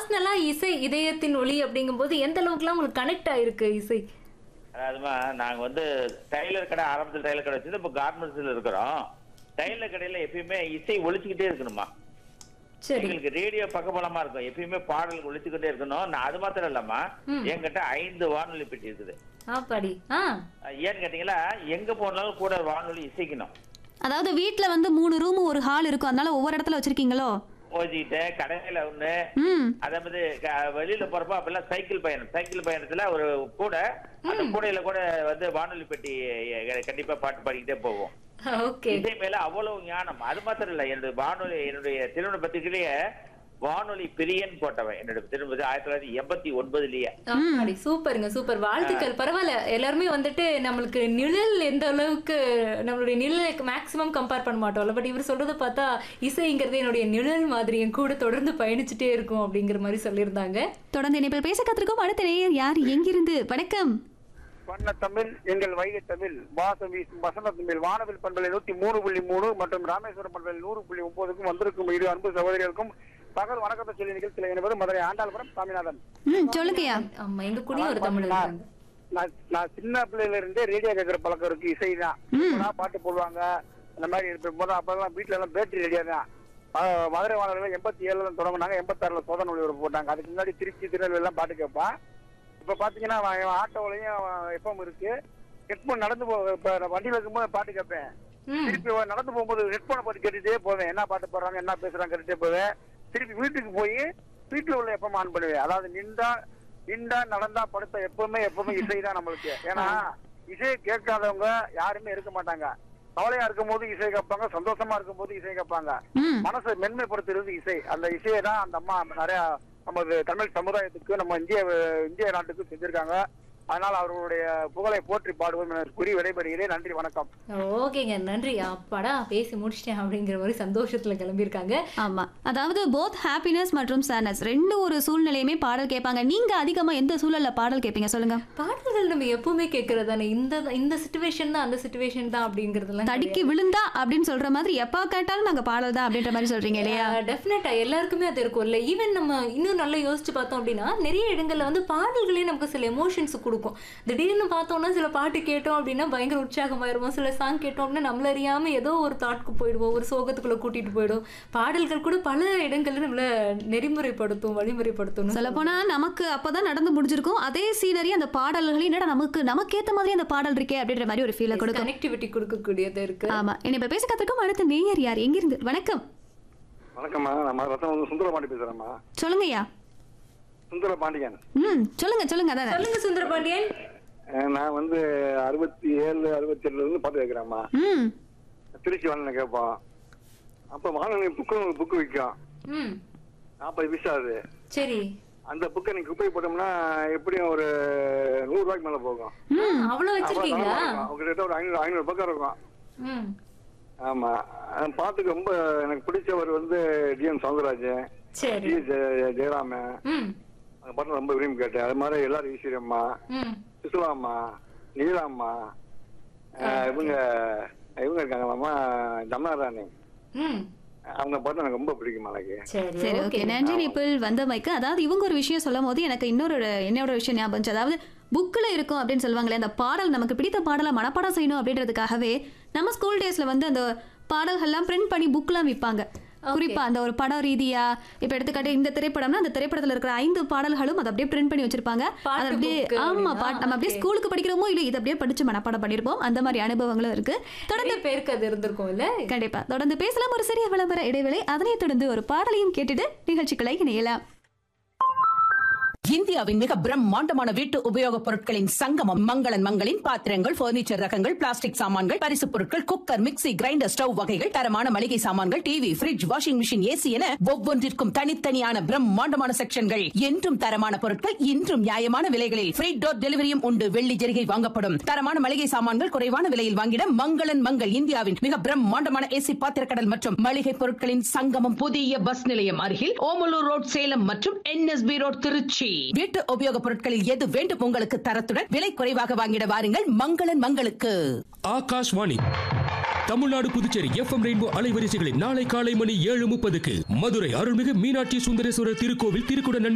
பர்சனலா இசை இதயத்தின் ஒளி அப்படிங்கும்போது எந்த அளவுக்குலாம் உங்களுக்கு கனெக்ட் ஆயிருக்கு இசை அதாவதுமா நாங்க வந்து டைலர் கடை ஆரம்பத்தில் டைலர் கடை வச்சிருந்து இப்போ கார்மெண்ட்ஸ்ல இருக்கிறோம் டைலர் கடையில எப்பயுமே இசை ஒழிச்சுக்கிட்டே இருக்கணுமா சரி எங்களுக்கு ரேடியோ பக்கபலமா இருக்கும் எப்பயுமே பாடல் ஒழிச்சுக்கிட்டே இருக்கணும் நான் அது மாத்திரம் இல்லம்மா என்கிட்ட ஐந்து வானொலி பெட்டி இருக்குது ஆப்பாடி ஆ அஹ் ஏன்னு கேட்டீங்களா எங்க போனாலும் கூட வானொலி இசைக்கணும் அதாவது வீட்ல வந்து மூணு ரூம் ஒரு ஹால் இருக்கும் அதனால ஒவ்வொரு இடத்துல வச்சிருக்கீங்களோ ஓதிட்டு கடையில ஒண்ணு ம் அதே மாதிரி க- வெளியில போறப்ப அப்பெல்லாம் சைக்கிள் பயணம் சைக்கிள் பயணத்துல ஒரு கூட அந்த கூடையில கூட வந்து வானொலி பெட்டி அஹ், கண்டிப்பா பாட்டு பாடிக்கிட்டே போவோம் ஓகே இசை மேல அவ்வளவு ஞானம் அது மாத்திரம் இல்ல என்னுடைய வானொலி என்னுடைய திருமண பத்திரிகையிலேயே வானொலி பிரியன் போட்டவன் என்னுடைய திரும்ப ஆயிரத்தி தொள்ளாயிரத்தி எண்பத்தி ஒன்பதுலயே ஆப்பாடி சூப்பருங்க சூப்பர் வாழ்த்துக்கள் பரவாயில்ல எல்லாருமே வந்துட்டு நம்மளுக்கு நிழல் எந்த அளவுக்கு நம்மளுடைய நிழலுக்கு மேக்ஸிமம் கம்பேர் பண்ண மாட்டோம்ல பட் இவர் சொல்றதை பார்த்தா இசைங்கிறது என்னுடைய நிழல் மாதிரி என் கூட தொடர்ந்து பயணிச்சுட்டே இருக்கும் அப்படிங்கிற மாதிரி சொல்லியிருந்தாங்க தொடர்ந்து இணைப்பில் பேச கத்திருக்கோம் அடுத்த நேயர் யார் எங்கிருந்து வணக்கம் வண்ண தமிழ் எங்கள் வைகை தமிழ் வாசம் வீசும் வசந்த தமிழ் வானவில் பண்பலை நூத்தி மூணு புள்ளி மூணு மற்றும் ராமேஸ்வரம் பண்பலை நூறு புள்ளி ஒன்பதுக்கும் வந்திருக்கும் இரு அன்பு சகோதரிகளுக்கும் பகல் வணக்கத்தை சொல்லி நிகழ்ச்சியில் என்பது மதுரை ஆண்டாள்புரம் சாமிநாதன் ம் சொல்லுங்கய்யா ஆமா எங்க கூடயும் ஒரு தமிழ் இருக்காங்க நான் நான் சின்ன பிள்ளையில இருந்தே ரேடியோ கேட்கிற பழக்கம் இருக்கு இசை தான் இப்பதான் பாட்டு போடுவாங்க அந்த மாதிரி இருக்கும் போது அப்பெல்லாம் வீட்டுல எல்லாம் பேட்டரி ரேடியோ தான் அஹ் மதுரை வானொலியில எண்பத்தி ஏழுல தொடங்கினாங்க எண்பத்தாறுல சோதனை ஒளிபரப்பு போட்டாங்க அதுக்கு முன்னாடி திருச்சி திருநெல்வேலி எல்லாம் பாட்டு கேட்பான் இப்ப பாத்தீங்கன்னா அவன் ஆட்டோலையும் எப்பவும் இருக்கு ஹெட்போன் நடந்து போ இப்ப நான் வண்டியில இருக்கும்போது பாட்டு கேட்பேன் ம் திருப்பி அவன் நடந்து போகும்போது ஹெட்போனை பாட்டு கேட்டுட்டே போவேன் என்ன பாட்டு போடுறாங்க என்ன பேசுறாங்க கேட்டுட்டே போவேன் திருப்பி வீட்டுக்கு போய் வீட்டுல உள்ள எப்பவும் ஆன் பண்ணுவேன் அதாவது நின்றா நின்றா நடந்தா படுத்தா எப்பவுமே எப்பவுமே இசை தான் நம்மளுக்கு ஏன்னா இசையை கேட்காதவங்க யாருமே இருக்க மாட்டாங்க கவலையா இருக்கும் போது இசை கேட்பாங்க சந்தோஷமா இருக்கும் போது இசை கேட்பாங்க ம் மனசை மென்மைப்படுத்துறது இசை அந்த இசையை தான் அந்த அம்மா நிறைய நமது தமிழ் சமுதாயத்துக்கு நம்ம இந்திய இந்திய நாட்டுக்கு செஞ்சிருக்காங்க அதனால் அவர்களுடைய புகழை போற்றி பாடுவோம் என கூறி விடைபெறுகிறேன் நன்றி வணக்கம் ஓகேங்க நன்றி அப்பாடா பேசி முடிச்சிட்டேன் அப்படிங்கிற மாதிரி சந்தோஷத்துல கிளம்பியிருக்காங்க ஆமா அதாவது போத் ஹாப்பினஸ் மற்றும் சேட்னஸ் ரெண்டு ஒரு சூழ்நிலையுமே பாடல் கேட்பாங்க நீங்க அதிகமா எந்த சூழல்ல பாடல் கேட்பீங்க சொல்லுங்க பாடல்கள் நம்ம எப்பவுமே கேட்கறது தானே இந்த இந்த சுச்சுவேஷன் தான் அந்த சுச்சுவேஷன் தான் அப்படிங்கறதெல்லாம் தடிக்கு விழுந்தா அப்படின்னு சொல்ற மாதிரி எப்ப கேட்டாலும் நாங்க பாடல் தான் அப்படின்ற மாதிரி சொல்றீங்க இல்லையா டெஃபினட்டா எல்லாருக்குமே அது இருக்கும்ல ஈவன் நம்ம இன்னும் நல்லா யோசிச்சு பார்த்தோம் அப்படின்னா நிறைய இடங்கள்ல வந்து பாடல்களே நமக்கு சில எமோஷன்ஸ் கொடுக்கும் திடீர்னு பார்த்தோம்னா சில பாட்டு கேட்டோம் அப்படின்னா பயங்கர உற்சாகமாயிருவோம் சில சாங் கேட்டோம் அப்படின்னா நம்மள அறியாம ஏதோ ஒரு தாட்க்கு போயிடுவோம் ஒரு சோகத்துக்குள்ள கூட்டிட்டு போயிடும் பாடல்கள் கூட பல இடங்கள்ல நம்மள நெறிமுறைப்படுத்தும் வழிமுறைப்படுத்தும் சொல்ல போனா நமக்கு அப்பதான் நடந்து முடிஞ்சிருக்கும் அதே சீனரி அந்த பாடல்கள் என்னடா நமக்கு நமக்கு ஏத்த மாதிரி அந்த பாடல் இருக்கே அப்படின்ற மாதிரி ஒரு ஃபீலை கொடுக்கும் கனெக்டிவிட்டி கொடுக்கக்கூடியது இருக்கு ஆமா என்ன பேச கத்துக்கும் அடுத்த நேயர் யார் எங்கிருந்து வணக்கம் வணக்கம்மா நான் ரத்தம் சுந்தரபாண்டி பேசுறேம்மா சொல்லுங்கய்யா சுந்தர பாண்டியன் ம் சொல்லுங்க சொல்லுங்க அதான் சொல்லுங்க சுந்தரபாண்டியன் அஹ் நான் வந்து அறுபத்தி ஏழு அறுபத்தி ஏழுல இருந்து பாட்டு கேட்கிறேம்மா ம் திருச்சி வானொலி கேட்போம் அப்ப வானொலி புக்கு புக்கு விற்கும் ம் நாற்பது பைசா அது சரி அந்த புக்கை நீங்க குப்பை போட்டோம்னா எப்படியும் ஒரு நூறு ரூபாய்க்கு மேல போகும் அவ்வளவு வச்சிருக்கீங்களா அவங்ககிட்ட ஒரு ஐநூறு ஐநூறு பக்கம் இருக்கும் ம் ஆமா அஹ் பாட்டுக்கு ரொம்ப எனக்கு பிடிச்சவர் வந்து டி என் சவுந்தரராஜன் சரி டி ஜெய- ஜெயராமன் ம் அந்த பாட்டு ரொம்ப விரும்பி கேட்டேன் அது மாதிரி எல்லாரும் ஈஸ்வரியம்மா ம் சுசுலாம்மா நீலாம்மா அஹ் இவங்க இவங்க இருக்காங்களாம்மா ஜமுனாராணி ம் அவங்க பாட்டு எனக்கு ரொம்ப பிடிக்கும் எனக்கு சரி சரி ஓகே நன்றி நிப்பிள் வந்தமைக்கு அதாவது இவங்க ஒரு விஷயம் சொல்லும் போது எனக்கு இன்னொரு என்னோட விஷயம் ஞாபகம் வந்துச்சு. அதாவது புக்கில் இருக்கும் அப்படின்னு சொல்லுவாங்களே அந்த பாடல் நமக்கு பிடித்த பாடலை மனப்பாடம் செய்யணும் அப்படின்றதுக்காகவே நம்ம ஸ்கூல் டேஸ்ல வந்து அந்த பாடல்கள்லாம் பிரிண்ட் பண்ணி புக்லாம் விற்பாங்க குறிப்பா அந்த ஒரு படம் ரீதியா இப்ப எடுத்துக்காட்டு இந்த திரைப்படம்னா அந்த திரைப்படத்துல இருக்கிற ஐந்து பாடல்களும் அதை அப்படியே பிரிண்ட் பண்ணி வச்சிருப்பாங்க பாட்டு அது அப்படியே book ஆமா அப்படின்னா, பாட்டு நம்ம அப்படியே okay. ஸ்கூலுக்கு படிக்கிறோமோ இல்லை இது அப்படியே படிச்சு மனப்பாடம் பண்ணிருப்போம் அந்த மாதிரி அனுபவங்களும் இருக்கு தொடர்ந்து பேருக்கு அது இருந்திருக்கும் இல்ல கண்டிப்பா தொடர்ந்து பேசலாம் ஒரு சிறிய விளம்பர இடைவேளை அதனைத் தொடர்ந்து ஒரு பாடலையும் கேட்டுட்டு நிகழ்ச்சிகளை இணையலாம் இந்தியாவின் மிக பிரம்மாண்டமான வீட்டு உபயோகப் பொருட்களின் சங்கமம் மங்களன் மங்களின் பாத்திரங்கள் பர்னிச்சர் ரகங்கள் பிளாஸ்டிக் சாமான்கள் பரிசுப் பொருட்கள் குக்கர் மிக்ஸி கிரைண்டர் ஸ்டவ் வகைகள் தரமான மளிகை சாமான்கள் TV fridge washing machine A C என ஒவ்வொன்றிற்கும் தனித்தனியான பிரம்மாண்டமான செக்ஷன்கள் என்றும் தரமான பொருட்கள் இன்றும் நியாயமான விலைகளில் ஃப்ரீ டோர் டெலிவரியும் உண்டு வெள்ளி ஜெரிகை வாங்கப்படும் தரமான மளிகை சாமான்கள் குறைவான விலையில் வாங்கிட மங்களன் மங்கள் இந்தியாவின் மிக பிரம்மாண்டமான ஏசி பாத்திரக்கடல் மற்றும் மளிகை பொருட்களின் சங்கமம் புதிய பஸ் நிலையம் அருகில் ஓமலூர் ரோட் சேலம் மற்றும் என்எஸ்பி ரோட் திருச்சி வீட்டு உபயோகப் பொருட்களில் எது வேண்டும் உங்களுக்கு தரத்துடன் விலை குறைவாக வாங்கிட வாருங்கள் மங்களன் மங்களுக்கு ஆகாஷ்வாணி தமிழ்நாடு புதுச்சேரி எஃப்எம் ரெயின்போ அலைவரிசைகளில் நாளை காலை மணி ஏழு முப்பதுக்கு மதுரை அருள்மிகு மீனாட்சி சுந்தரேஸ்வரர் திருக்கோவில் திருக்குட